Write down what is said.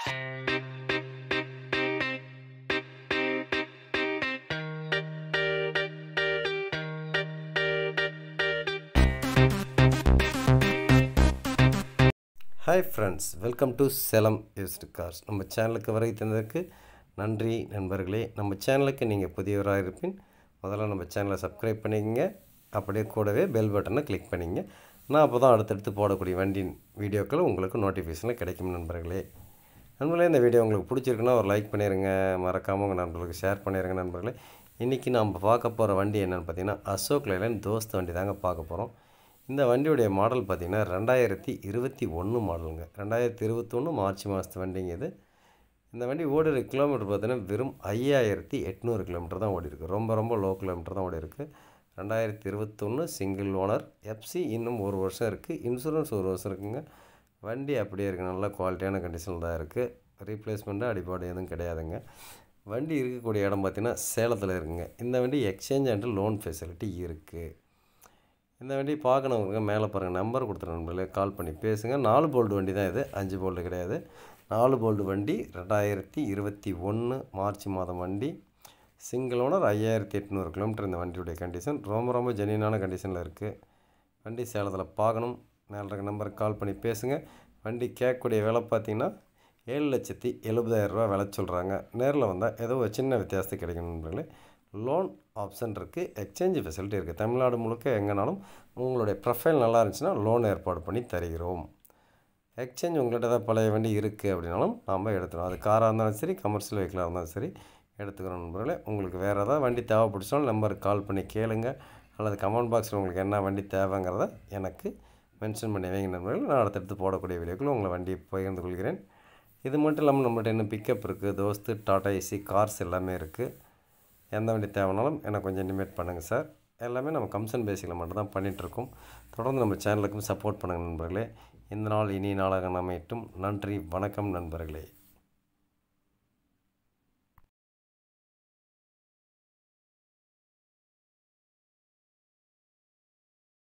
hi friends welcome to Salem used cars நம்ம சேனலுக்கு வரை தந்ததுக்கு நன்றி நண்பர்களே நம்ம சேனலுக்கு நீங்கள் புதியவராக இருப்பின் முதல்ல நம்ம சேனலை சப்ஸ்கிரைப் பண்ணிக்கங்க அப்படியே கூடவே பெல் பட்டனை கிளிக் பண்ணிங்க நான் அப்போ தான் அடுத்தடுத்து போடக்கூடிய வண்டியின் வீடியோக்கள் உங்களுக்கு நோட்டிஃபிகேஷனில் கிடைக்கும் நண்பர்களே நண்பர்களே இந்த வீடியோ உங்களுக்கு பிடிச்சிருக்குன்னா ஒரு லைக் பண்ணிடுங்க மறக்காமல் உங்கள் நண்பர்களுக்கு ஷேர் பண்ணிடுங்க நண்பர்களே இன்றைக்கி நம்ம பார்க்க போகிற வண்டி என்னென்னு பார்த்தீங்கன்னா அசோக் லைலன் தோஸ்த் வண்டி தாங்க பார்க்க போகிறோம் இந்த வண்டியுடைய மாடல் பார்த்திங்கன்னா ரெண்டாயிரத்தி இருபத்தி ஒன்று மாடலுங்க ரெண்டாயிரத்தி இருபத்தொன்று மார்ச் மாதத்து வண்டிங்க இது இந்த வண்டி ஓடுற கிலோமீட்டர் பார்த்தீங்கன்னா வெறும் ஐயாயிரத்தி எட்நூறு கிலோமீட்டர் தான் ஓடி இருக்கு ரொம்ப ரொம்ப லோ கிலோமீட்டர் தான் ஓடி இருக்குது ரெண்டாயிரத்தி இருபத்தொன்று சிங்கிள் ஓனர் எஃப்சி இன்னும் ஒரு வருஷம் இருக்குது இன்சூரன்ஸ் ஒரு வருஷம் இருக்குங்க வண்டி அப்படியே இருக்குது நல்ல குவாலிட்டியான கண்டிஷனில் தான் இருக்குது ரீப்ளேஸ்மெண்ட்டு அடிப்பாடு எதுவும் கிடையாதுங்க வண்டி இருக்கக்கூடிய இடம் பார்த்திங்கன்னா சேலத்தில் இருக்குங்க இந்த வண்டி எக்ஸ்சேஞ்ச் அண்ட் லோன் ஃபெசிலிட்டி இருக்குது இந்த வண்டி பார்க்கணுங்க மேலே பாருங்கள் நம்பர் கொடுத்துருங்க நண்பர்களே கால் பண்ணி பேசுங்க நாலு போல்டு வண்டி தான் இது அஞ்சு போல்டு கிடையாது நாலு போல்டு வண்டி ரெண்டாயிரத்தி இருபத்தி ஒன்று மார்ச் மாதம் வண்டி சிங்கிள் ஓனர் ஐயாயிரத்தி எட்நூறு கிலோமீட்டர் இந்த வண்டியுடைய கண்டிஷன் ரொம்ப ரொம்ப ஜெனியனான கண்டிஷனில் இருக்குது வண்டி சேலத்தில் பார்க்கணும் மேலே இருக்க நம்பருக்கு கால் பண்ணி பேசுங்க வண்டி கேட்கக்கூடிய விலை பார்த்தீங்கன்னா ஏழு லட்சத்தி எழுபதாயிரரூபா விலை சொல்கிறாங்க நேரில் வந்தால் ஏதோ ஒரு சின்ன வித்தியாசத்தை கிடைக்கும் நண்பர்களே லோன் ஆப்ஷன் இருக்குது எக்ஸ்சேஞ்ச் ஃபெசிலிட்டி இருக்குது தமிழ்நாடு முழுக்க எங்கேனாலும் உங்களுடைய ப்ரொஃபைல் நல்லா இருந்துச்சுன்னா லோன் ஏற்பாடு பண்ணி தருகிறோம் எக்ஸ்சேஞ்ச் உங்கள்கிட்ட தான் பழைய வண்டி இருக்குது அப்படின்னாலும் நாம் எடுத்துக்கிறோம் அது காராக இருந்தாலும் சரி கமர்ஷியல் வெஹிக்கிளாக இருந்தாலும் சரி எடுத்துக்கிறோம் நண்பர்களே உங்களுக்கு வேறு ஏதாவது வண்டி தேவைப்பிடிச்சாலும் நம்பருக்கு கால் பண்ணி கேளுங்க அல்லது கமெண்ட் பாக்ஸில் உங்களுக்கு என்ன வண்டி தேவைங்கிறத எனக்கு மென்ஷன் பண்ணி வைங்க நண்பர்கள் நான் அடுத்தடுத்து போடக்கூடிய வீடியோக்கள் உங்களை வண்டியை பகிர்ந்து கொள்கிறேன் இது மட்டும் இல்லாமல் நம்மள்ட்ட இன்னும் பிக்கப் இருக்குது தோஸ்து டாடா ஏசி கார்ஸ் எல்லாமே இருக்குது எந்த வண்டி தேவைனாலும் எனக்கு கொஞ்சம் இனிமேட் பண்ணுங்கள் சார் எல்லாமே நம்ம கம்சன் பேசிக்கில் மட்டும் தான் பண்ணிகிட்ருக்கோம் தொடர்ந்து நம்ம சேனலுக்கும் சப்போர்ட் பண்ணுங்கள் நண்பர்களே இந்த நாள் இனிய நாளாக அமையட்டும் நன்றி வணக்கம் நண்பர்களே